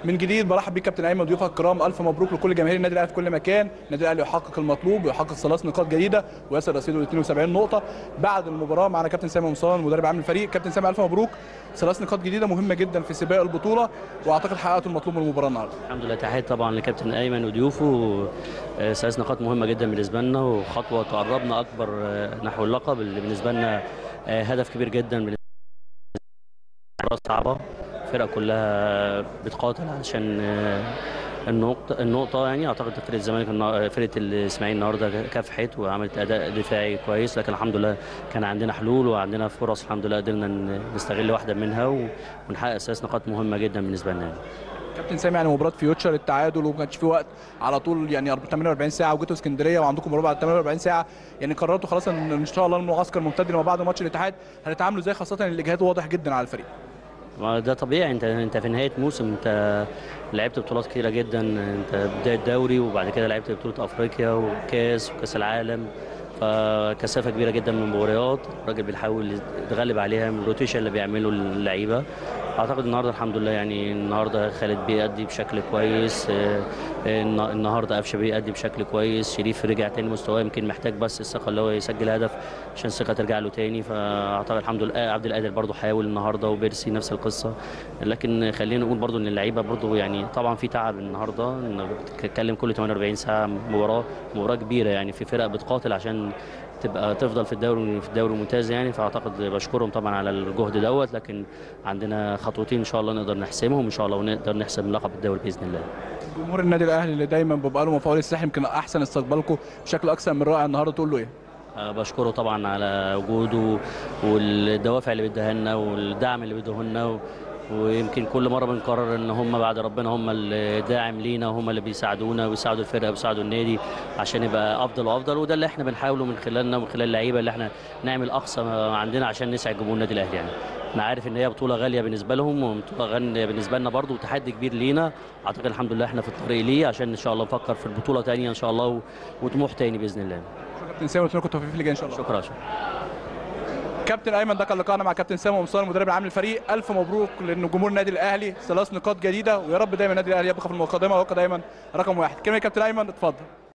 من جديد برحب بيك كابتن ايمن ضيوفك الكرام الف مبروك لكل جماهير النادي الاهلي في كل مكان النادي الاهلي يحقق المطلوب ويحقق ثلاث نقاط جديده ويصل رصيده ل 72 نقطه بعد المباراه معنا كابتن سامي مصطفى مدرب عام الفريق كابتن سامي الف مبروك ثلاث نقاط جديده مهمه جدا في سباق البطوله واعتقد حققتوا المطلوب من المباراه النهارده الحمد لله تحية طبعا لكابتن ايمن وضيوفه آه، ثلاث نقاط مهمه جدا بالنسبه لنا وخطوه تقربنا اكبر آه، نحو اللقب اللي بالنسبه لنا آه، هدف كبير جدا بالنسبه مباراة صعبه الفرقه كلها بتقاتل علشان آه، النقطة النقطة يعني اعتقد فرقة الزمالك النا- فرقة الاسماعيلي النهارده كافحت وعملت اداء دفاعي كويس لكن الحمد لله كان عندنا حلول وعندنا فرص الحمد لله قدرنا ن- نستغل واحدة منها و- ونحقق ثلاث نقاط مهمة جدا بالنسبة لنا يعني. كابتن سامي يعني مباراه فيوتشر التعادل وما كانش في وقت على طول يعني 48 ساعه وجيتوا اسكندريه وعندكم مباراه بعد 48 ساعه يعني قررتوا خلاص ان ان شاء الله المعسكر ممتد لما بعد ماتش الاتحاد هتتعاملوا ازاي خاصه ان الاجهاد واضح جدا على الفريق ما ده طبيعي انت انت في نهايه موسم انت لعبت بطولات كتيره جدا انت بدايه دوري وبعد كده لعبت بطوله افريقيا وكاس وكاس العالم فكثافه كبيره جدا من المباريات الراجل بيحاول يتغلب عليها من الروتيشن اللي بيعمله اللعيبه اعتقد النهارده الحمد لله يعني النهارده خالد بيأدي بشكل كويس اه، اه، النا- النهارده قفشه بيأدي بشكل كويس شريف رجع تاني مستواه يمكن محتاج بس الثقه اللي هو يسجل هدف عشان الثقه ترجع له تاني فاعتقد الحمد لله عبد القادر برضه حاول النهارده وبيرسي نفس القصه لكن خلينا نقول برضه ان اللعيبه برضه يعني طبعا في تعب النهارده ان بتتكلم كل 48 ساعه مباراه مباراه كبيره يعني في فرق بتقاتل عشان تبقى تفضل في الدوري في الدوري الممتاز يعني فاعتقد بشكرهم طبعا على الجهد دوت لكن عندنا خطوتين ان شاء الله نقدر نحسمهم ان شاء الله ونقدر نحسم لقب الدوري باذن الله جمهور النادي الاهلي اللي دايما بيبقى له مفاوض الساحل يمكن احسن استقبالكم بشكل اكثر من رائع النهارده تقول له ايه؟ أه بشكره طبعا على وجوده والدوافع اللي بيديها لنا والدعم اللي بيديه لنا و- ويمكن كل مره بنقرر ان هم بعد ربنا هم الداعم لينا وهم اللي بيساعدونا ويساعدوا الفرقه ويساعدوا النادي عشان يبقى افضل وافضل وده اللي احنا بنحاوله من خلالنا ومن خلال اللعيبه اللي احنا نعمل اقصى ما عندنا عشان نسعد جمهور النادي الاهلي يعني انا عارف ان هي بطوله غاليه بالنسبه لهم وبطوله غاليه بالنسبه لنا برضو وتحدي كبير لينا اعتقد الحمد لله احنا في الطريق ليه عشان ان شاء الله نفكر في البطوله تانية ان شاء الله و- وطموح تاني باذن الله شكرا كابتن سامي واتمنى لكم التوفيق في اللي جاي ان شاء الله شكرا شكرا كابتن ايمن ده كان لقاءنا مع كابتن سامي ومصطفى المدرب العام للفريق الف مبروك لان جمهور النادي الاهلي ثلاث نقاط جديده ويا رب دايما النادي الاهلي يبقى في المقدمه ويبقى دايما رقم واحد كلمه يا كابتن ايمن اتفضل